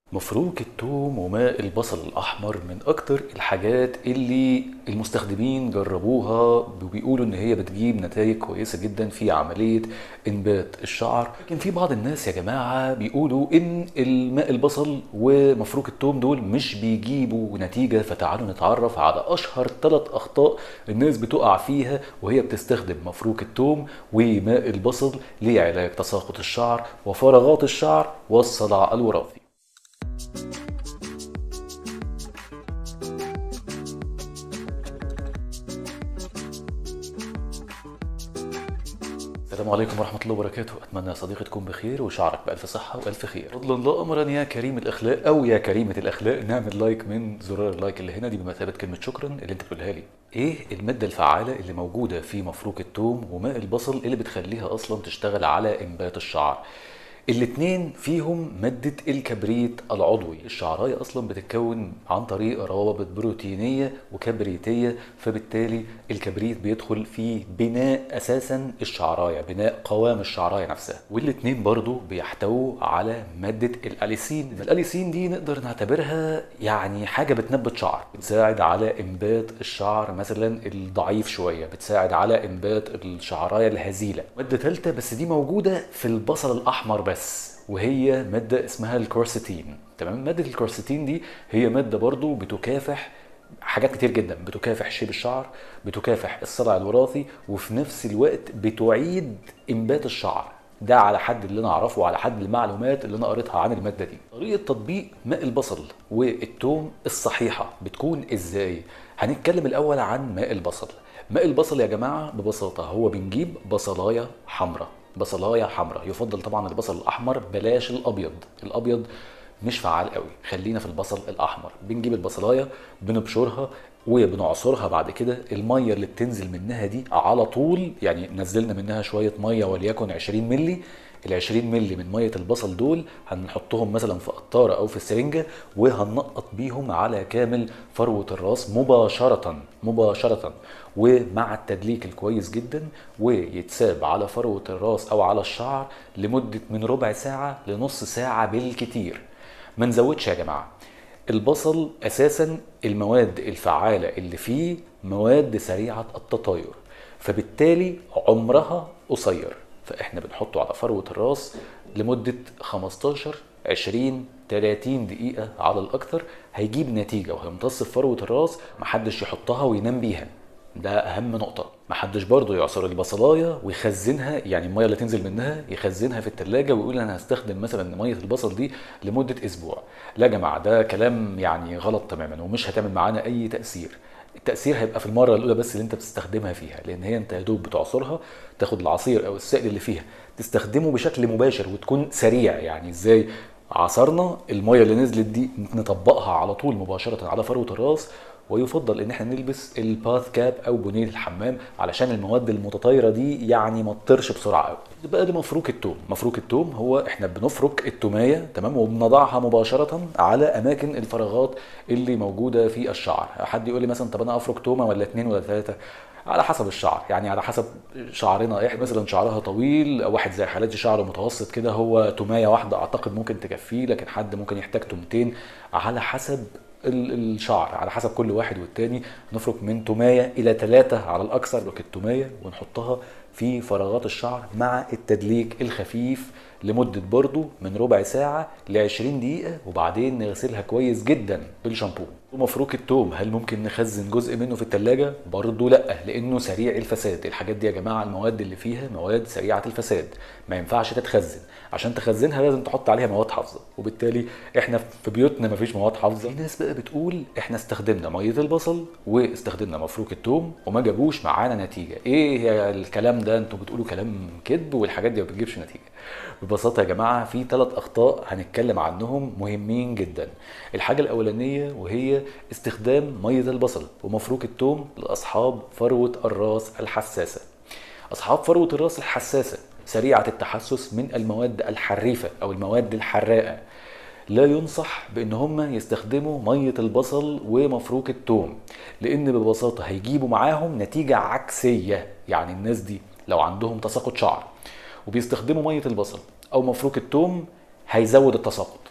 مفروك التوم وماء البصل الأحمر من أكتر الحاجات اللي المستخدمين جربوها وبيقولوا إن هي بتجيب نتائج كويسة جدا في عملية إنبات الشعر لكن في بعض الناس يا جماعة بيقولوا إن الماء البصل ومفروك التوم دول مش بيجيبوا نتيجة فتعالوا نتعرف على أشهر ثلاث أخطاء الناس بتقع فيها وهي بتستخدم مفروك التوم وماء البصل لعلاج تساقط الشعر وفراغات الشعر والصلع الوراثي السلام عليكم ورحمة الله وبركاته، أتمنى يا صديقي تكون بخير وشعرك بألف صحة وألف خير. فضلا لا أمرا يا كريم الأخلاق أو يا كريمة الأخلاق نعمل لايك من زرار اللايك اللي هنا دي بمثابة كلمة شكرا اللي أنت بتقولها لي. إيه المادة الفعالة اللي موجودة في مفروك التوم وماء البصل اللي بتخليها أصلا تشتغل على إنبات الشعر؟ الاتنين فيهم مادة الكبريت العضوي الشعراية أصلا بتتكون عن طريق روابط بروتينية وكبريتية فبالتالي الكبريت بيدخل في بناء أساسا الشعراية بناء قوام الشعراية نفسها والاتنين برضو بيحتووا على مادة الأليسين الأليسين دي نقدر نعتبرها يعني حاجة بتنبت شعر بتساعد على إنبات الشعر مثلا الضعيف شوية بتساعد على إنبات الشعراية الهزيلة مادة ثالثة بس دي موجودة في البصل الأحمر بس وهي مادة اسمها الكورستين تمام مادة الكورستين دي هي مادة برضو بتكافح حاجات كتير جدا بتكافح شيب الشعر بتكافح الصلع الوراثي وفي نفس الوقت بتعيد انبات الشعر ده على حد اللي انا اعرفه وعلى حد المعلومات اللي انا قريتها عن الماده دي طريقه تطبيق ماء البصل والثوم الصحيحه بتكون ازاي هنتكلم الاول عن ماء البصل ماء البصل يا جماعه ببساطه هو بنجيب بصلايه حمراء بصلايه حمراء يفضل طبعا البصل الاحمر بلاش الابيض الابيض مش فعال قوي خلينا في البصل الاحمر بنجيب البصلايه بنبشرها وبنعصرها بعد كده الميه اللي بتنزل منها دي على طول يعني نزلنا منها شويه ميه وليكن 20 مللي ال 20 مللي من ميه البصل دول هنحطهم مثلا في قطاره او في السرنجه وهننقط بيهم على كامل فروه الراس مباشره مباشره ومع التدليك الكويس جدا ويتساب على فروه الراس او على الشعر لمده من ربع ساعه لنص ساعه بالكتير ما نزودش يا جماعه البصل اساسا المواد الفعاله اللي فيه مواد سريعه التطاير فبالتالي عمرها قصير فاحنا بنحطه على فروه الراس لمده 15 20 30 دقيقة على الأكثر هيجيب نتيجة وهيمتص في فروة الراس محدش يحطها وينام بيها ده أهم نقطة محدش برضه يعصر البصلاية ويخزنها يعني المية اللي تنزل منها يخزنها في التلاجة ويقول أنا هستخدم مثلا مية البصل دي لمدة أسبوع لا يا جماعة ده كلام يعني غلط تماما ومش هتعمل معانا أي تأثير التأثير هيبقى في المرة الأولى بس اللي أنت بتستخدمها فيها لأن هي أنت يا دوب بتعصرها تاخد العصير أو السائل اللي فيها تستخدمه بشكل مباشر وتكون سريع يعني إزاي عصرنا المية اللي نزلت دي نطبقها على طول مباشرة على فروة الراس ويفضل ان احنا نلبس الباث كاب او بنيه الحمام علشان المواد المتطايره دي يعني ما تطيرش بسرعه قوي بقى ده مفروك التوم مفروك التوم هو احنا بنفرك التوميه تمام وبنضعها مباشره على اماكن الفراغات اللي موجوده في الشعر حد يقول لي مثلا طب انا افرك تومه ولا اتنين ولا ثلاثه على حسب الشعر يعني على حسب شعرنا احنا مثلا شعرها طويل واحد زي حالاتي شعره متوسط كده هو تومايه واحده اعتقد ممكن تكفيه لكن حد ممكن يحتاج تومتين على حسب الشعر على حسب كل واحد والتاني نفرك من تومايه الى ثلاثه على الاكثر لك التومايه ونحطها في فراغات الشعر مع التدليك الخفيف لمدة برضو من ربع ساعة ل 20 دقيقة وبعدين نغسلها كويس جدا بالشامبو ومفروك التوم هل ممكن نخزن جزء منه في التلاجة؟ برضو لا لانه سريع الفساد الحاجات دي يا جماعة المواد اللي فيها مواد سريعة الفساد ما ينفعش تتخزن عشان تخزنها لازم تحط عليها مواد حافظة وبالتالي احنا في بيوتنا ما فيش مواد حافظة في ناس بقى بتقول احنا استخدمنا مية البصل واستخدمنا مفروك التوم وما جابوش معانا نتيجة ايه الكلام ده انتوا بتقولوا كلام كذب والحاجات دي ما بتجيبش نتيجة ببساطة يا جماعة في ثلاث أخطاء هنتكلم عنهم مهمين جدا الحاجة الأولانية وهي استخدام مية البصل ومفروك التوم لأصحاب فروة الراس الحساسة أصحاب فروة الراس الحساسة سريعة التحسس من المواد الحريفة أو المواد الحراقة لا ينصح بان هم يستخدموا ميه البصل ومفروك التوم لان ببساطه هيجيبوا معاهم نتيجه عكسيه يعني الناس دي لو عندهم تساقط شعر وبيستخدموا ميه البصل او مفروك التوم هيزود التساقط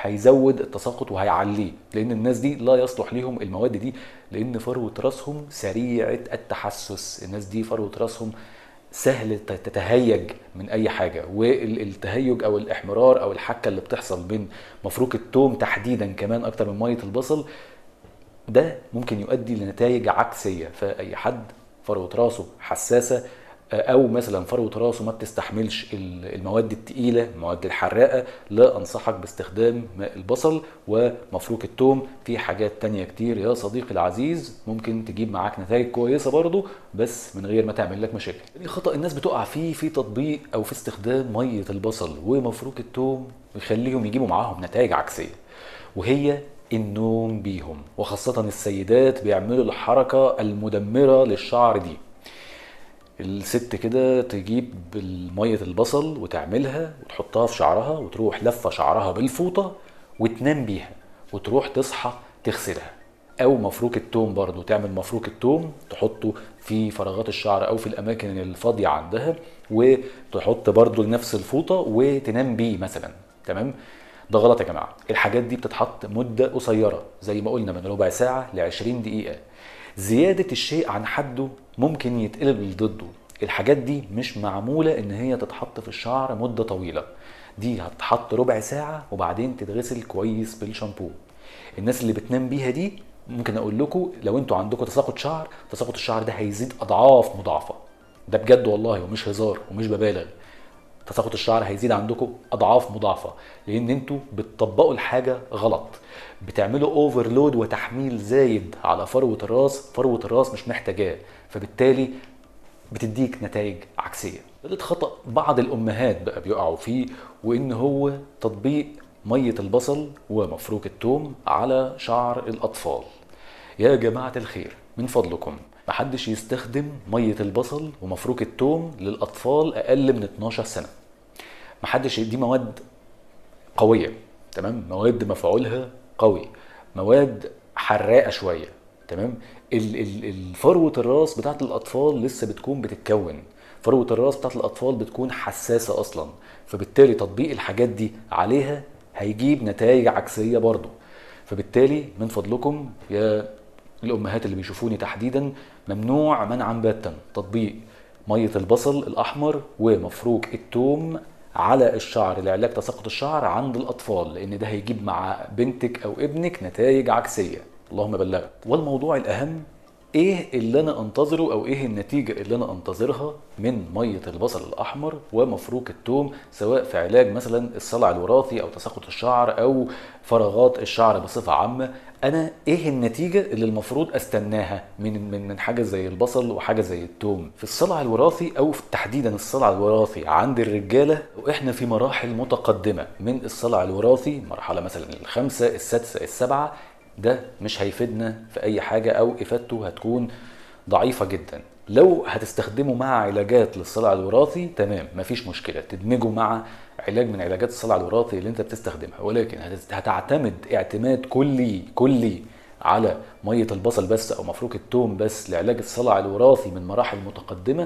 هيزود التساقط وهيعليه لان الناس دي لا يصلح ليهم المواد دي لان فروه راسهم سريعه التحسس الناس دي فروه راسهم سهل تتهيج من اي حاجه والتهيج او الاحمرار او الحكه اللي بتحصل من مفروك التوم تحديدا كمان اكتر من ميه البصل ده ممكن يؤدي لنتائج عكسيه فاي حد فروه راسه حساسه او مثلا فروه راسه ما بتستحملش المواد الثقيله المواد الحراقه لا انصحك باستخدام ماء البصل ومفروك الثوم في حاجات تانية كتير يا صديقي العزيز ممكن تجيب معاك نتائج كويسه برضو بس من غير ما تعمل لك مشاكل خطا الناس بتقع فيه في تطبيق او في استخدام ميه البصل ومفروك الثوم يخليهم يجيبوا معاهم نتائج عكسيه وهي النوم بيهم وخاصة السيدات بيعملوا الحركة المدمرة للشعر دي الست كده تجيب مية البصل وتعملها وتحطها في شعرها وتروح لفة شعرها بالفوطة وتنام بيها وتروح تصحى تغسلها او مفروك التوم برضو تعمل مفروك التوم تحطه في فراغات الشعر او في الاماكن الفاضية عندها وتحط برضو نفس الفوطة وتنام بيه مثلا تمام ده غلط يا جماعة الحاجات دي بتتحط مدة قصيرة زي ما قلنا من ربع ساعة ل 20 دقيقة زيادة الشيء عن حده ممكن يتقلب ضده الحاجات دي مش معمولة ان هي تتحط في الشعر مدة طويلة دي هتتحط ربع ساعة وبعدين تتغسل كويس بالشامبو الناس اللي بتنام بيها دي ممكن اقول لكم لو انتوا عندكم تساقط شعر تساقط الشعر ده هيزيد اضعاف مضاعفة ده بجد والله ومش هزار ومش ببالغ تساقط الشعر هيزيد عندكم اضعاف مضاعفه لان انتوا بتطبقوا الحاجه غلط بتعملوا اوفرلود وتحميل زايد على فروه الراس فروه الراس مش محتاجاه فبالتالي بتديك نتائج عكسيه ثالث خطا بعض الامهات بقى بيقعوا فيه وان هو تطبيق ميه البصل ومفروك الثوم على شعر الاطفال يا جماعه الخير من فضلكم محدش يستخدم ميه البصل ومفروك الثوم للاطفال اقل من 12 سنه محدش دي مواد قويه تمام مواد مفعولها قوي مواد حراقه شويه تمام الفروه الراس بتاعت الاطفال لسه بتكون بتتكون فروه الراس بتاعت الاطفال بتكون حساسه اصلا فبالتالي تطبيق الحاجات دي عليها هيجيب نتائج عكسيه برضه فبالتالي من فضلكم يا الامهات اللي بيشوفوني تحديدا ممنوع منعا باتا تطبيق ميه البصل الاحمر ومفروك الثوم على الشعر لعلاج تساقط الشعر عند الاطفال لان ده هيجيب مع بنتك او ابنك نتائج عكسيه اللهم بلغت والموضوع الاهم ايه اللي انا انتظره او ايه النتيجه اللي انا انتظرها من ميه البصل الاحمر ومفروك الثوم سواء في علاج مثلا الصلع الوراثي او تساقط الشعر او فراغات الشعر بصفه عامه انا ايه النتيجه اللي المفروض استناها من من من حاجه زي البصل وحاجه زي الثوم في الصلع الوراثي او تحديدا الصلع الوراثي عند الرجاله واحنا في مراحل متقدمه من الصلع الوراثي مرحله مثلا الخامسه السادسه السابعه ده مش هيفيدنا في اي حاجه او افادته هتكون ضعيفه جدا لو هتستخدمه مع علاجات للصلع الوراثي تمام مفيش مشكله تدمجه مع علاج من علاجات الصلع الوراثي اللي انت بتستخدمها ولكن هتعتمد اعتماد كلي كلي على ميه البصل بس او مفروك الثوم بس لعلاج الصلع الوراثي من مراحل متقدمه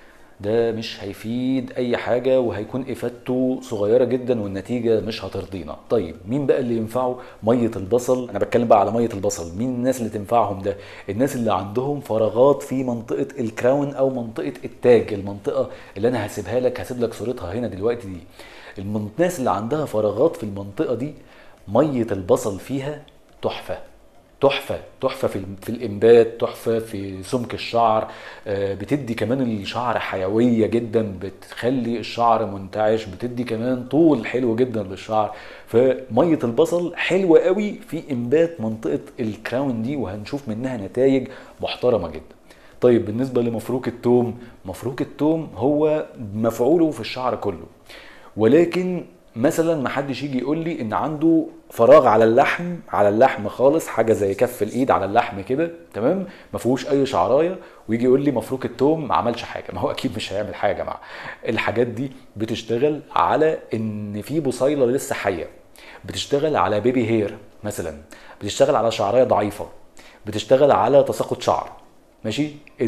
ده مش هيفيد اي حاجه وهيكون افادته صغيره جدا والنتيجه مش هترضينا طيب مين بقى اللي ينفعه ميه البصل انا بتكلم بقى على ميه البصل مين الناس اللي تنفعهم ده الناس اللي عندهم فراغات في منطقه الكراون او منطقه التاج المنطقه اللي انا هسيبها لك هسيب لك صورتها هنا دلوقتي دي الناس اللي عندها فراغات في المنطقه دي ميه البصل فيها تحفه تحفه تحفه في في الانبات تحفه في سمك الشعر بتدي كمان الشعر حيويه جدا بتخلي الشعر منتعش بتدي كمان طول حلو جدا للشعر فميه البصل حلوه قوي في انبات منطقه الكراون دي وهنشوف منها نتائج محترمه جدا طيب بالنسبه لمفروك التوم مفروك التوم هو مفعوله في الشعر كله ولكن مثلا ما حدش يجي يقول لي ان عنده فراغ على اللحم على اللحم خالص حاجه زي كف الايد على اللحم كده تمام ما فيهوش اي شعرايه ويجي يقول لي مفروك التوم ما عملش حاجه ما هو اكيد مش هيعمل حاجه يا جماعه الحاجات دي بتشتغل على ان في بصيله لسه حيه بتشتغل على بيبي هير مثلا بتشتغل على شعرايه ضعيفه بتشتغل على تساقط شعر ماشي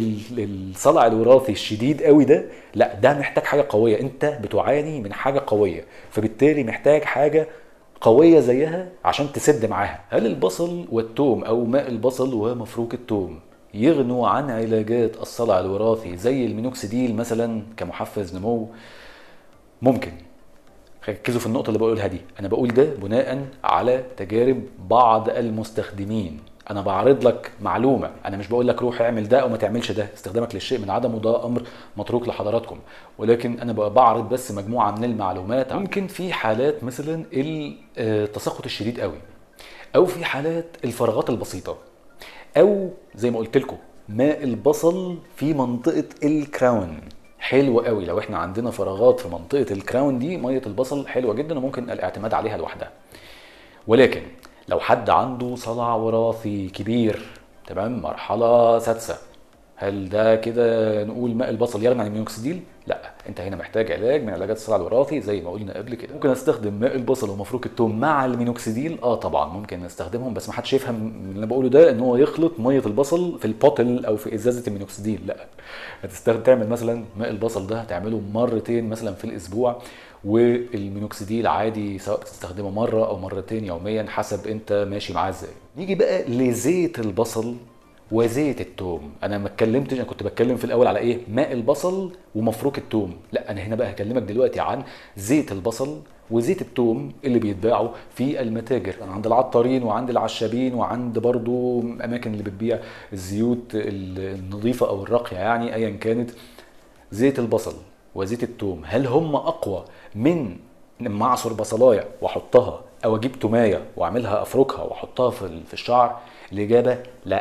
الصلع الوراثي الشديد قوي ده لا ده محتاج حاجه قويه انت بتعاني من حاجه قويه فبالتالي محتاج حاجه قويه زيها عشان تسد معاها هل البصل والثوم او ماء البصل ومفروك الثوم يغنوا عن علاجات الصلع الوراثي زي المينوكسيديل مثلا كمحفز نمو ممكن ركزوا في النقطه اللي بقولها دي انا بقول ده بناء على تجارب بعض المستخدمين انا بعرض لك معلومه انا مش بقول لك روح اعمل ده او ما تعملش ده استخدامك للشيء من عدمه ده امر متروك لحضراتكم ولكن انا بقى بعرض بس مجموعه من المعلومات ممكن في حالات مثلا التساقط الشديد قوي او في حالات الفراغات البسيطه او زي ما قلت لكم ماء البصل في منطقه الكراون حلو قوي لو احنا عندنا فراغات في منطقه الكراون دي ميه البصل حلوه جدا وممكن الاعتماد عليها لوحدها ولكن لو حد عنده صلع وراثي كبير تمام مرحله سادسه هل ده كده نقول ماء البصل يغني عن المينوكسيديل؟ لا انت هنا محتاج علاج من علاجات الصلع الوراثي زي ما قلنا قبل كده ممكن استخدم ماء البصل ومفروك الثوم مع المينوكسيديل اه طبعا ممكن استخدمهم بس ما حدش يفهم من اللي انا بقوله ده ان هو يخلط ميه البصل في البوتل او في ازازه المينوكسيديل لا هتستخدم تعمل مثلا ماء البصل ده هتعمله مرتين مثلا في الاسبوع والمينوكسيديل عادي سواء بتستخدمه مره او مرتين يوميا حسب انت ماشي معاه ازاي نيجي بقى لزيت البصل وزيت التوم انا ما اتكلمتش انا كنت بتكلم في الاول على ايه ماء البصل ومفروك التوم لا انا هنا بقى هكلمك دلوقتي عن زيت البصل وزيت التوم اللي بيتباعوا في المتاجر عند العطارين وعند العشابين وعند برضو اماكن اللي بتبيع الزيوت النظيفه او الراقيه يعني ايا كانت زيت البصل وزيت التوم هل هم اقوى من لما اعصر بصلايه واحطها او اجيب تومايه واعملها افركها واحطها في في الشعر الاجابه لا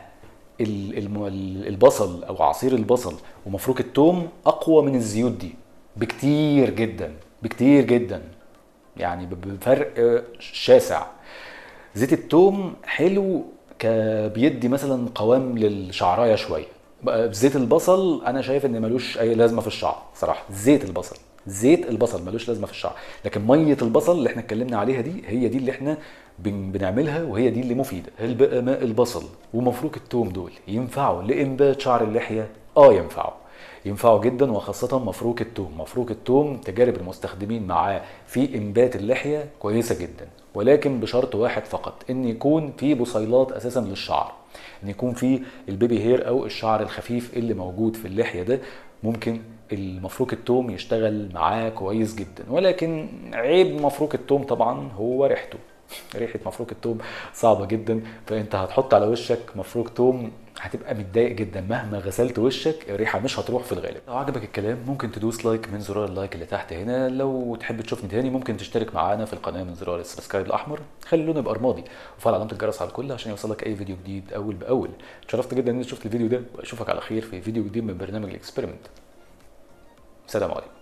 البصل او عصير البصل ومفروك التوم اقوى من الزيوت دي بكتير جدا بكتير جدا يعني بفرق شاسع زيت التوم حلو بيدي مثلا قوام للشعرايه شويه زيت البصل انا شايف ان ملوش اي لازمه في الشعر صراحه زيت البصل زيت البصل ملوش لازمه في الشعر لكن ميه البصل اللي احنا اتكلمنا عليها دي هي دي اللي احنا بنعملها وهي دي اللي مفيده هل بقى ماء البصل ومفروك التوم دول ينفعوا لانبات شعر اللحيه اه ينفعوا ينفعوا جدا وخاصة مفروك التوم مفروك التوم تجارب المستخدمين معاه في انبات اللحية كويسة جدا ولكن بشرط واحد فقط ان يكون في بصيلات اساسا للشعر ان يكون في البيبي هير او الشعر الخفيف اللي موجود في اللحية ده ممكن المفروك التوم يشتغل معاه كويس جدا ولكن عيب مفروك التوم طبعا هو ريحته ريحه مفروك التوم صعبه جدا فانت هتحط على وشك مفروك توم هتبقى متضايق جدا مهما غسلت وشك الريحه مش هتروح في الغالب لو عجبك الكلام ممكن تدوس لايك من زرار اللايك اللي تحت هنا لو تحب تشوفني تاني ممكن تشترك معانا في القناه من زرار السبسكرايب الاحمر خلي اللون يبقى رمادي وفعل علامه الجرس على الكل عشان يوصلك اي فيديو جديد اول باول اتشرفت جدا ان انت شفت الفيديو ده واشوفك على خير في فيديو جديد من برنامج الاكسبيرمنت سلام عليكم